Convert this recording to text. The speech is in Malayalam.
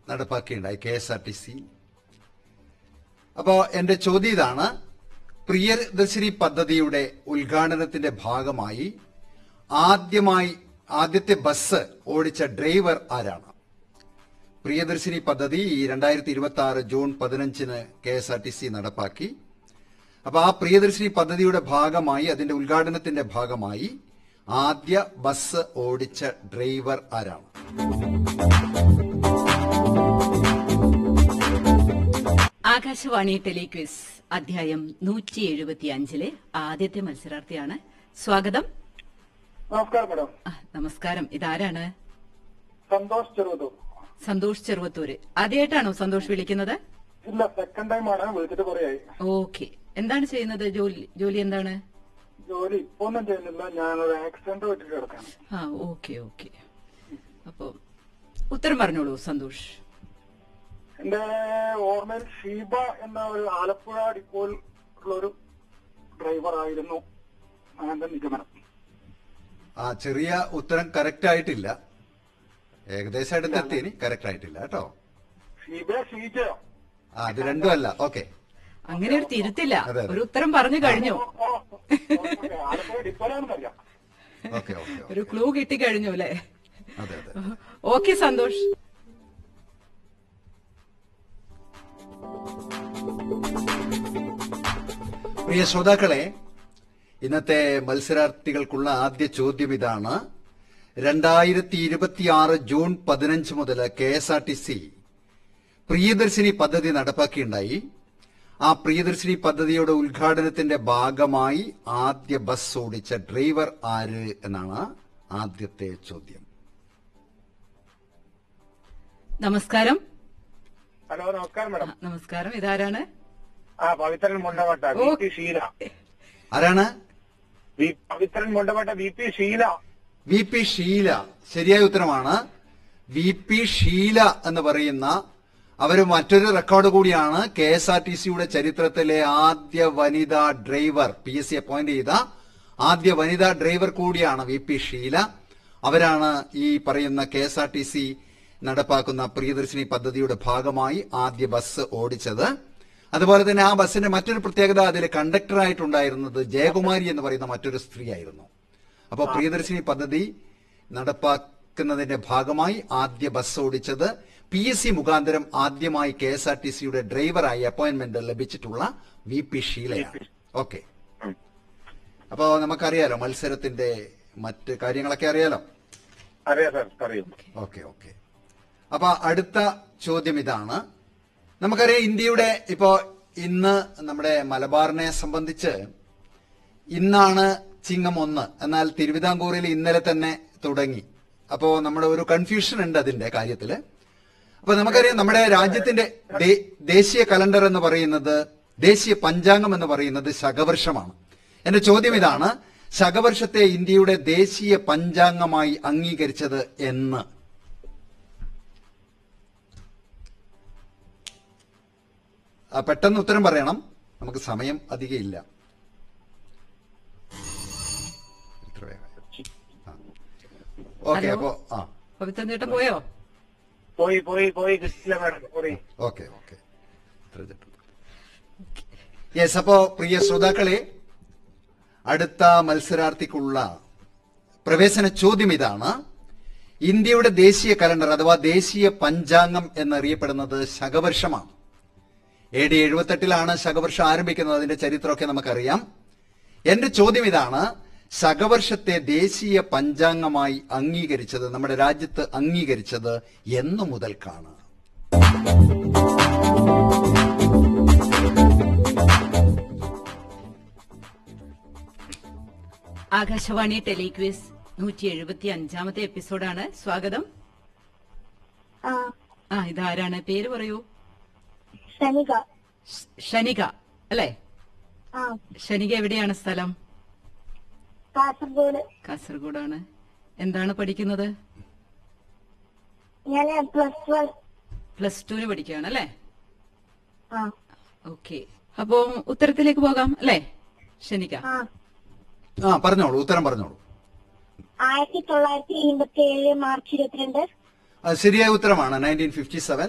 നടപ്പാക്കിയുണ്ടായി K S R T C അപ്പോ എന്റെ ചോദ്യം ഇതാണ് പ്രിയദർശിനി പദ്ധതിയുടെ ഉദ്ഘാടനത്തിന്റെ ഭാഗമായി ആദ്യമായി ആദ്യത്തെ ബസ് ഓടിച്ച ഡ്രൈവർ ആരാണ് പ്രിയദർശിനി പദ്ധതി ഈ രണ്ടായിരത്തി ഇരുപത്തി ആറ് ജൂൺ പതിനഞ്ചിന് K S R T C നടപ്പാക്കി അപ്പൊ ആ പ്രിയദർശിനി പദ്ധതിയുടെ ഭാഗമായി അതിന്റെ ഉദ്ഘാടനത്തിന്റെ ഭാഗമായി ആദ്യ ബസ് ഓടിച്ച ഡ്രൈവർ ആരാണ് ആകാശവാണി ടെലിക്വിസ് അധ്യായം നൂറ്റി എഴുപത്തി അഞ്ചിലെ ആദ്യത്തെ മത്സരാർത്ഥിയാണ് സ്വാഗതം നമസ്കാരം മാഡം ആ, നമസ്കാരം ഇതാരാണ് സന്തോഷ് ചെറുതൂർ സന്തോഷ് ചെറുവത്തൂര് ആദ്യമായിട്ടാണോ സന്തോഷ് വിളിക്കുന്നത് ഇല്ല സെക്കൻഡ് ടൈം ആണ് വിളിച്ചിട്ട് കുറേയായി ഓക്കെ എന്താണ് ചെയ്യുന്നത് ജോലി ജോലി എന്താണ് ജോലി ഇപ്പൊ ഒന്നും ചെയ്യുന്നില്ല ഞാനൊരു ആക്സിഡന്റ് പറ്റിട്ട് കിടക്കാണ് ആ ഓക്കെ ഓക്കെ അപ്പോ ഉത്തരം പറഞ്ഞോളൂ സന്തോഷ് എന്റെ ഓർമ്മയിൽ ഷീബ എന്ന ഒരു ആലപ്പുഴ ഡിപ്പോയിൽ ഉള്ള ഒരു ഡ്രൈവർ ആയിരുന്നു എന്റെ നിഗമനം ആ ചെറിയ ഉത്തരം കറക്റ്റ് ആയിട്ടില്ല ഏകദേശം അടുത്തെത്തിയിനി കറക്റ്റ് ആയിട്ടില്ല കേട്ടോ ഷീബ ഷീജയോ ആ അത് രണ്ടും അല്ല ഓക്കെ അങ്ങനെ ഒരു തിരുത്തില്ല അതെ, അതെ. ഒരു ഉത്തരം പറഞ്ഞു കഴിഞ്ഞു ഓ, ഓ, ഓർമ്മയില്ല. ആലപ്പുഴ ഡിപ്പോയിലാണെന്ന് അറിയാം ഓക്കെ ഓക്കെ ഓക്കെ. ഒരു ക്ലൂ കിട്ടി കഴിഞ്ഞു അല്ലേ അതെ അതെ ഓക്കെ സന്തോഷ് പ്രിയ ശ്രോതാക്കളെ ഇന്നത്തെ മത്സരാർത്ഥികൾക്കുള്ള ആദ്യ ചോദ്യം ഇതാണ് രണ്ടായിരത്തി ഇരുപത്തിയാറ് ജൂൺ പതിനഞ്ച് മുതൽ K S R T C Priyadarshini പദ്ധതി നടപ്പാക്കിയുണ്ടായി ആ പ്രിയദർശിനി പദ്ധതിയുടെ ഉദ്ഘാടനത്തിന്റെ ഭാഗമായി ആദ്യ ബസ് ഓടിച്ച ഡ്രൈവർ ആര് എന്നാണ് ആദ്യത്തെ ചോദ്യം നമസ്കാരം ഹലോ നമസ്കാരം ആ, മാഡം നമസ്കാരം ഇതാരാണ് ആ പവിത്രൻ മുണ്ടവട്ട വി പി ഷീല ആരാണ് വി- Pavithran Mundavatta V P Sheela V P Sheela ശരിയായ ഉത്തരമാണ് വി പി ഷീല എന്ന് പറയുന്ന അവര് മറ്റൊരു റെക്കോർഡ് കൂടിയാണ് കെ എസ് ആർ ടി സിയുടെ ചരിത്രത്തിലെ ആദ്യ വനിതാ driver P S C appoint ചെയ്ത ആദ്യ വനിതാ ഡ്രൈവർ കൂടിയാണ് വി പി ഷീല അവരാണ് ഈ പറയുന്ന K S R T C നടപ്പാക്കുന്ന പ്രിയദർശിനി പദ്ധതിയുടെ ഭാഗമായി ആദ്യ ബസ് ഓടിച്ചത് അതുപോലെ തന്നെ ആ ബസ്സിന്റെ മറ്റൊരു പ്രത്യേകത അതിൽ കണ്ടക്ടറായിട്ടുണ്ടായിരുന്നത് ജയകുമാരി എന്ന് പറയുന്ന മറ്റൊരു സ്ത്രീയായിരുന്നു അപ്പോൾ പ്രിയദർശിനി പദ്ധതി നടപ്പാക്കുന്നതിന്റെ ഭാഗമായി ആദ്യ ബസ് ഓടിച്ചത് പി എസ് സി മുഖാന്തരം ആദ്യമായി കെ എസ് ആർ ടി സിയുടെ ഡ്രൈവറായി അപ്പോയിന്റ്മെന്റ് ലഭിച്ചിട്ടുള്ള വി പി ഷീലയാണ് ഓക്കെ അപ്പോ നമുക്കറിയാലോ മത്സരത്തിന്റെ മറ്റ് കാര്യങ്ങളൊക്കെ അറിയാലോ അറിയാം സാർ പറയൂ ഓക്കെ ഓക്കെ അപ്പൊ അടുത്ത ചോദ്യം ഇതാണ് നമുക്കറിയാം ഇന്ത്യയുടെ ഇപ്പോ ഇന്ന് നമ്മുടെ മലബാറിനെ സംബന്ധിച്ച് ഇന്നാണ് ചിങ്ങം ഒന്ന് എന്നാൽ തിരുവിതാംകൂറിൽ ഇന്നലെ തന്നെ തുടങ്ങി അപ്പോ നമ്മുടെ ഒരു കൺഫ്യൂഷൻ ഉണ്ട് അതിന്റെ കാര്യത്തില് അപ്പൊ നമുക്കറിയാം നമ്മുടെ രാജ്യത്തിന്റെ ദേ- ദേശീയ കലണ്ടർ എന്ന് പറയുന്നത് ദേശീയ പഞ്ചാംഗം എന്ന് പറയുന്നത് ശകവർഷമാണ് എന്റെ ചോദ്യം ഇതാണ് ശകവർഷത്തെ ഇന്ത്യയുടെ ദേശീയ പഞ്ചാംഗമായി അംഗീകരിച്ചത് എന്ന് ആ, പെട്ടെന്ന് ഉത്തരം പറയണം നമുക്ക് സമയം അധികം ഇല്ല ഇത്ര വേഗം. ആ. Okay hello. അപ്പോ ആ പവിത്രൻ ചേട്ടൻ പോയോ പോയി പോയി പോയി കിട്ടില്ല മാഡം പോയി ഓക്കെ ഓക്കെ യെസ് അപ്പോ പ്രിയ ശ്രോതാക്കളെ അടുത്ത മത്സരാർത്ഥിക്കുള്ള പ്രവേശന ചോദ്യം ഇതാണ് ഇന്ത്യയുടെ ദേശീയ കലണ്ടർ അഥവാ ദേശീയ പഞ്ചാംഗം എന്നറിയപ്പെടുന്നത് ശകവർഷമാണ് എ ഡി എഴുപത്തെട്ടിലാണ് ശകവർഷം ആരംഭിക്കുന്നത് അതിന്റെ ചരിത്രമൊക്കെ നമുക്കറിയാം എന്റെ ചോദ്യം ഇതാണ് ശകവർഷത്തെ ദേശീയ പഞ്ചാംഗമായി അംഗീകരിച്ചത് നമ്മുടെ രാജ്യത്ത് അംഗീകരിച്ചത് എന്നു മുതൽക്കാണ് ആകാശവാണി ടെലിക്വിസ് നൂറ്റി എഴുപത്തി അഞ്ചാമത്തെ എപ്പിസോഡാണ് സ്വാഗതം ആ ആ ഇതാരാണ് പേര് പറയൂ ക്ഷണിക ഷ്- ഷനിക അല്ലേ ആ ഷനിക എവിടെയാണ് സ്ഥലം കാസർഗോഡ് കാസർഗോഡാണ് എന്താണ് പഠിക്കുന്നത് ഞാൻ പ്ലസ് വൺ പ്ലസ് ടുവിന് പഠിക്കുകയാണ് അല്ലേ ആ ഓക്കെ അപ്പോ ഉത്തരത്തിലേക്ക് പോകാം അല്ലേ ഷനിക ആ ആ പറഞ്ഞോളൂ ഉത്തരം പറഞ്ഞോളൂ ആയിരത്തി തൊള്ളായിരത്തി എൺപത്തി ഏഴ് മാർച്ച് ഇരുപത്തിരണ്ട് ആ, ശരിയായ ഉത്തരമാണ് നയൻറ്റീൻ ഫിഫ്റ്റി സെവൻ